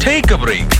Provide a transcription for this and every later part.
take A break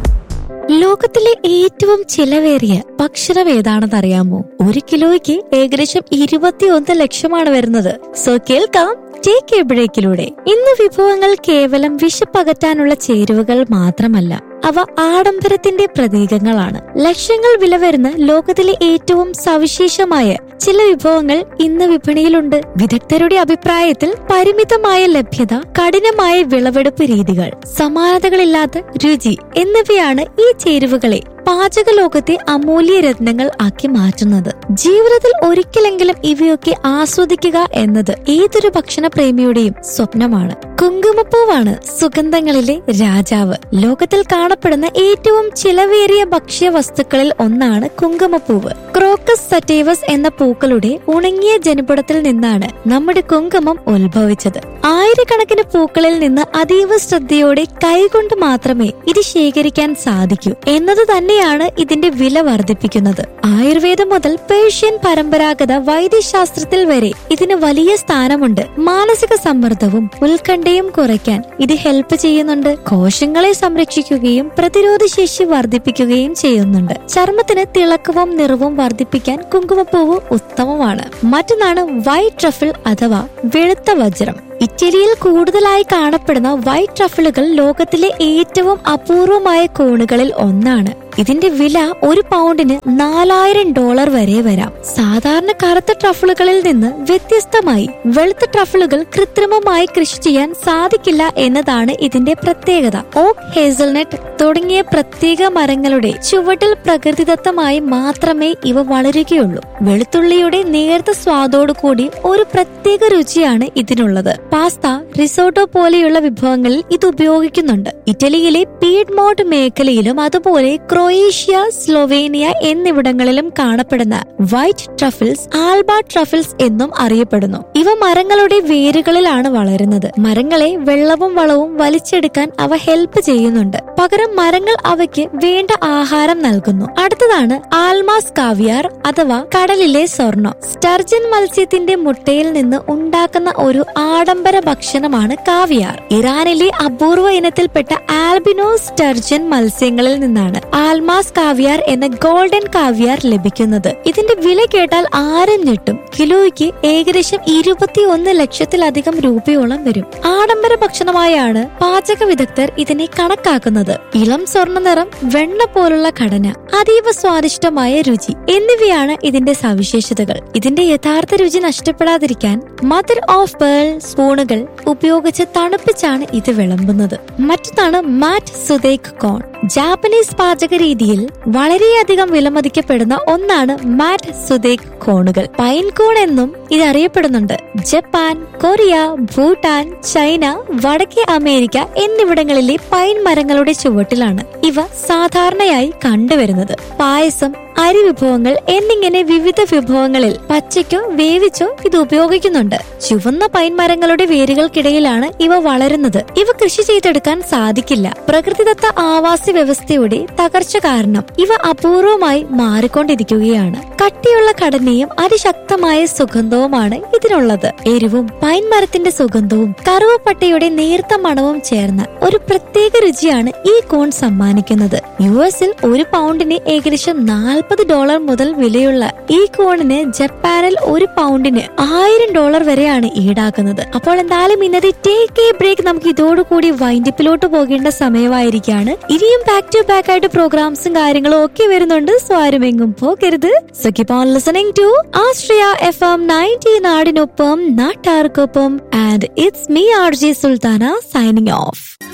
ലോകത്തിലെ ഏറ്റവും ചിലവേറിയ ഭക്ഷണം ഏതാണെന്ന് അറിയാമോ ഒരു കിലോയ്ക്ക് ഏകദേശം ഇരുപത്തിയൊന്ന് ലക്ഷമാണ് വരുന്നത് സോ കേൾക്കാം ടേക്ക് എ ബ്രേക്കിലൂടെ ഇന്ന് വിഭവങ്ങൾ കേവലം വിശപ്പകറ്റാനുള്ള ചേരുവകൾ മാത്രമല്ല അവ ആഡംബരത്തിന്റെ പ്രതീകങ്ങളാണ് ലക്ഷങ്ങൾ വില വരുന്ന ലോകത്തിലെ ഏറ്റവും സവിശേഷമായ ചില വിഭവങ്ങൾ ഇന്ന് വിപണിയിലുണ്ട് വിദഗ്ധരുടെ അഭിപ്രായത്തിൽ പരിമിതമായ ലഭ്യത കഠിനമായ വിളവെടുപ്പ് രീതികൾ സമാനതകളില്ലാത്ത രുചി എന്നിവയാണ് ഈ ചേരുവകളെ പാചക ലോകത്തെ അമൂല്യ രത്നങ്ങൾ ആക്കി മാറ്റുന്നത് ജീവിതത്തിൽ ഒരിക്കലെങ്കിലും ഇവയൊക്കെ ആസ്വദിക്കുക എന്നത് ഏതൊരു ഭക്ഷണ പ്രേമിയുടെയും സ്വപ്നമാണ് കുങ്കുമപ്പൂവാണ് സുഗന്ധങ്ങളിലെ രാജാവ് ലോകത്തിൽ കാണപ്പെടുന്ന ഏറ്റവും ചിലവേറിയ ഭക്ഷ്യ വസ്തുക്കളിൽ ഒന്നാണ് കുങ്കുമപ്പൂവ് ക്രോക്കസ് സറ്റേവസ് എന്ന പൂക്കളുടെ ഉണങ്ങിയ ജനിപടത്തിൽ നിന്നാണ് നമ്മുടെ കുങ്കുമം ഉത്ഭവിച്ചത് ആയിരക്കണക്കിന് പൂക്കളിൽ നിന്ന് അതീവ ശ്രദ്ധയോടെ കൈകൊണ്ട് മാത്രമേ ഇത് ശേഖരിക്കാൻ സാധിക്കൂ എന്നത് തന്നെയാണ് ഇതിന്റെ വില വർദ്ധിപ്പിക്കുന്നത് ആയുർവേദം മുതൽ പേർഷ്യൻ പരമ്പരാഗത വൈദ്യശാസ്ത്രത്തിൽ വരെ ഇതിന് വലിയ സ്ഥാനമുണ്ട് മാനസിക സമ്മർദ്ദവും ഉത്കണ്ഠയും കുറയ്ക്കാൻ ഇത് ഹെൽപ്പ് ചെയ്യുന്നുണ്ട് കോശങ്ങളെ സംരക്ഷിക്കുകയും പ്രതിരോധ ശേഷി വർദ്ധിപ്പിക്കുകയും ചെയ്യുന്നുണ്ട് ചർമ്മത്തിന് തിളക്കവും നിറവും വർദ്ധിപ്പിക്കാൻ കുങ്കുമപ്പൂവ് ഉത്തമമാണ് മറ്റൊന്നാണ് വൈറ്റ് ട്രഫിൾ അഥവാ വെളുത്ത വജ്രം ഇറ്റലിയിൽ കൂടുതലായി കാണപ്പെടുന്ന വൈറ്റ് ട്രഫിളുകൾ ലോകത്തിലെ ഏറ്റവും അപൂർവമായ കോണുകളിൽ ഒന്നാണ് ഇതിന്റെ വില ഒരു പൗണ്ടിന് നാലായിരം ഡോളർ വരെ വരാം സാധാരണ കറുത്ത ട്രഫിളുകളിൽ നിന്ന് വ്യത്യസ്തമായി വെളുത്ത ട്രഫിളുകൾ കൃത്രിമമായി കൃഷി ചെയ്യാൻ സാധിക്കില്ല എന്നതാണ് ഇതിന്റെ പ്രത്യേകത ഓക്ക് ഹേസൽനട്ട് തുടങ്ങിയ പ്രത്യേക മരങ്ങളുടെ ചുവട്ടിൽ പ്രകൃതിദത്തമായി മാത്രമേ ഇവ വളരുകയുള്ളൂ വെളുത്തുള്ളിയുടെ നേർത്ത സ്വാദോടു കൂടി ഒരു പ്രത്യേക രുചിയാണ് ഇതിനുള്ളത് പാസ്ത റിസോട്ടോ പോലെയുള്ള വിഭവങ്ങളിൽ ഇത് ഉപയോഗിക്കുന്നുണ്ട് ഇറ്റലിയിലെ പീഡ്മോട്ട് മേഖലയിലും അതുപോലെ ക്രൊയേഷ്യ സ്ലൊവേനിയ എന്നിവിടങ്ങളിലും കാണപ്പെടുന്ന വൈറ്റ് ട്രഫിൾസ് ആൽബ ട്രഫിൾസ് എന്നും അറിയപ്പെടുന്നു ഇവ മരങ്ങളുടെ വേരുകളിലാണ് വളരുന്നത് മരങ്ങളെ വെള്ളവും വളവും വലിച്ചെടുക്കാൻ അവ ഹെൽപ്പ് ചെയ്യുന്നുണ്ട് പകരം മരങ്ങൾ അവയ്ക്ക് വേണ്ട ആഹാരം നൽകുന്നു അടുത്തതാണ് ആൽമാസ് കാവിയാർ അഥവാ കടലിലെ സ്വർണം സ്റ്റർജൻ മത്സ്യത്തിന്റെ മുട്ടയിൽ നിന്ന് ഉണ്ടാക്കുന്ന ഒരു ആഡംബര ഭക്ഷണമാണ് കാവിയാർ ഇറാനിലെ അപൂർവ ഇനത്തിൽപ്പെട്ട ആൽബിനോ സ്റ്റർജൻ മത്സ്യങ്ങളിൽ നിന്നാണ് ആൽമാസ് കാവിയാർ എന്ന ഗോൾഡൻ കാവിയാർ ലഭിക്കുന്നത് ഇതിന്റെ വില കേട്ടാൽ ആരും ഞെട്ടും കിലോയ്ക്ക് ഏകദേശം ഇരുപത്തിയൊന്ന് ലക്ഷത്തിലധികം രൂപയോളം വരും ആഡംബര ഭക്ഷണമായാണ് പാചക വിദഗ്ധർ ഇതിനെ കണക്കാക്കുന്നത് ഇളം സ്വർണ്ണ നിറം വെണ്ണ പോലുള്ള ഘടന അതീവ സ്വാദിഷ്ടമായ രുചി എന്നിവയാണ് ഇതിന്റെ സവിശേഷതകൾ ഇതിന്റെ യഥാർത്ഥ രുചി നഷ്ടപ്പെടാതിരിക്കാൻ മദർ ഓഫ് പേൾ സ്പൂണുകൾ ഉപയോഗിച്ച് തണുപ്പിച്ചാണ് ഇത് വിളമ്പുന്നത് മറ്റൊന്നാണ് മാറ്റ് സുദേക് കോൺ ജാപ്പനീസ് പാചക രീതിയിൽ വളരെയധികം വിലമതിക്കപ്പെടുന്ന ഒന്നാണ് മാറ്റ് സുദേക് കോണുകൾ പൈൻ കോൺ എന്നും ഇത് അറിയപ്പെടുന്നുണ്ട് ജപ്പാൻ കൊറിയ ഭൂട്ടാൻ ചൈന വടക്കേ അമേരിക്ക എന്നിവിടങ്ങളിലെ പൈൻ മരങ്ങളുടെ ചുവട്ടിലാണ് ഇവ സാധാരണയായി കണ്ടുവരുന്നത് പായസം അരി വിഭവങ്ങൾ എന്നിങ്ങനെ വിവിധ വിഭവങ്ങളിൽ പച്ചയ്ക്കോ വേവിച്ചോ ഇത് ഉപയോഗിക്കുന്നുണ്ട് ചുവന്ന പൈൻ മരങ്ങളുടെ വേരുകൾക്കിടയിലാണ് ഇവ വളരുന്നത് ഇവ കൃഷി ചെയ്തെടുക്കാൻ സാധിക്കില്ല പ്രകൃതിദത്ത ആവാസ വ്യവസ്ഥയുടെ തകർച്ച കാരണം ഇവ അപൂർവമായി മാറിക്കൊണ്ടിരിക്കുകയാണ് കട്ടിയുള്ള ഘടനയും അതിശക്തമായ സുഗന്ധവുമാണ് ഇതിനുള്ളത് എരിവും പൈൻ മരത്തിന്റെ സുഗന്ധവും കറുവപ്പട്ടയുടെ നേർത്ത മണവും ചേർന്ന ഒരു പ്രത്യേക രുചിയാണ് ഈ കോൺ സമ്മാനിക്കുന്നത് യു എസിൽ ഒരു പൗണ്ടിന് ഏകദേശം നാൽപ്പത് ഡോളർ മുതൽ വിലയുള്ള ഈ കോണിന് ജപ്പാനിൽ ഒരു പൗണ്ടിന് ആയിരം ഡോളർ വരെയാണ് ഈടാക്കുന്നത് അപ്പോൾ എന്തായാലും ഇന്നത്തെ ടേക്ക് എ ബ്രേക്ക് നമുക്ക് ഇതോടുകൂടി വൈൻഡിപ്പിലോട്ട് പോകേണ്ട സമയമായിരിക്കാണ് ഇനിയും ബാക്ക് ടു ബാക്ക് ആയിട്ട് പ്രോഗ്രാംസും കാര്യങ്ങളും ഒക്കെ വരുന്നുണ്ട് സോ ആരും എങ്ങും പോകരുത് so keep on listening to ആസ്ട്രിയ എഫ് എം നയൻറ്റി നാടിനൊപ്പം നാട്ടാർക്കൊപ്പം and it's me R J Sultana signing of